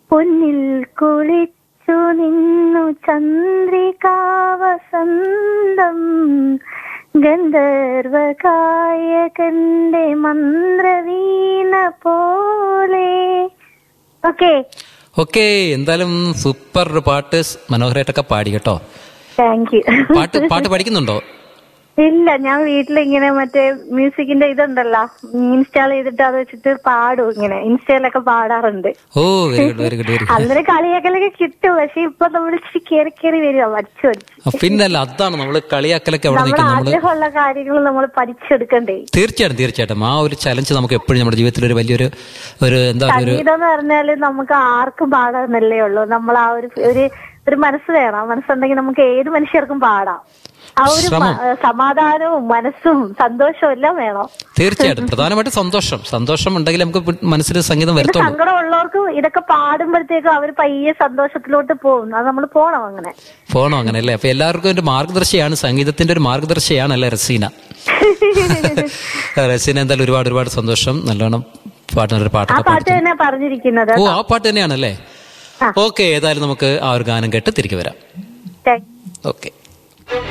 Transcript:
പൊന്നിൽ കുളിച്ചു നിന്നു ചന്ദ്രികാവസന്തം ഗന്ധർവ ഗായകന്റെ മന്ത്രവീണ പോലെ ഓക്കെ ഓക്കെ എന്തായാലും സൂപ്പർ ഒരു പാട്ട് സ് മനോഹരമായിട്ടൊക്കെ പാടി കേട്ടോ താങ്ക് യു പാട്ട് പാട്ട് പഠിക്കുന്നുണ്ടോ ഇല്ല ഞാൻ വീട്ടിലിങ്ങനെ മറ്റേ മ്യൂസിക്കിന്റെ ഇതുണ്ടല്ലോ ഇൻസ്റ്റാൾ ചെയ്തിട്ട് അത് വെച്ചിട്ട് പാടും ഇങ്ങനെ ഇൻസ്റ്റയിലൊക്കെ പാടാറുണ്ട് ഓ very good very good very good അന്നേരം കളിയാക്കലൊക്കെ കിട്ടും പക്ഷെ ഇപ്പൊ നമ്മൾ ഇച്ചിരി കയറി കയറി വരിക പഠിച്ചു പഠിച്ചു പിന്നല്ല അതാണ് നമ്മള് കളിയാക്കലൊക്കെ അവിടെ നമ്മുടെ നിൽക്കുന്നത് നമ്മള് ആഗ്രഹമുള്ള കാര്യങ്ങൾ നമ്മൾ പഠിച്ചെടുക്കണ്ടേ തീർച്ചയായിട്ടും തീർച്ചയായിട്ടും ആ ഒരു ചലഞ്ച് നമുക്ക് എപ്പോഴും നമ്മുടെ ജീവിതത്തിൽ ഒരു വലിയൊരു ഒരു എന്താ പറയുക ഒരു സംഗീതം എന്ന് പറഞ്ഞാല് നമുക്ക് ആർക്കും പാടാമെന്നല്ലേ ഉള്ളൂ നമ്മൾ ആ ഒരു ഒരു ഒരു മനസ്സ് വേണം ആ മനസ്സുണ്ടെങ്കിൽ നമുക്ക് ഏത് മനുഷ്യർക്കും പാടാം ആ ഒരു ശ്രമം. മ- സമാധാനവും മനസ്സും സന്തോഷവും എല്ലാം വേണം തീർച്ചയായിട്ടും പ്രധാനമായിട്ട് സന്തോഷം സന്തോഷം ഉണ്ടെങ്കിൽ നമുക്ക് പി- മനസ്സിൽ സംഗീതം ഇത് വരത്തുള്ളൂ സങ്കടമുള്ളവർക്ക് ഇതൊക്കെ പാടുമ്പോഴത്തേക്കും അവർ പയ്യെ സന്തോഷത്തിലോട്ട് പോകും അത് നമ്മൾ പോണം അങ്ങനെ പോണോ അങ്ങനെ അല്ലേ അപ്പൊ എല്ലാവർക്കും ഒരു മാർഗദർശിയാണ് സംഗീതത്തിന്റെ ഒരു മാർഗദർശിയാണ് അല്ലേ റസീന റസീന എന്തായാലും ഒരുപാട് ഒരുപാട് സന്തോഷം നല്ലോണം പാട്ടിനൊരു ആ പാട്ടൊക്കെ പാട്ട് പാടി തന്നെ പറഞ്ഞിരിക്കുന്നത് ഓ ആ പാട്ട് തന്നെയാണല്ലേ ആ. ഓക്കെ ഏതായാലും നമുക്ക് ആ ഒരു ഗാനം കേട്ട് തിരികെ വരാം താങ്ക് യു. ഓക്കെ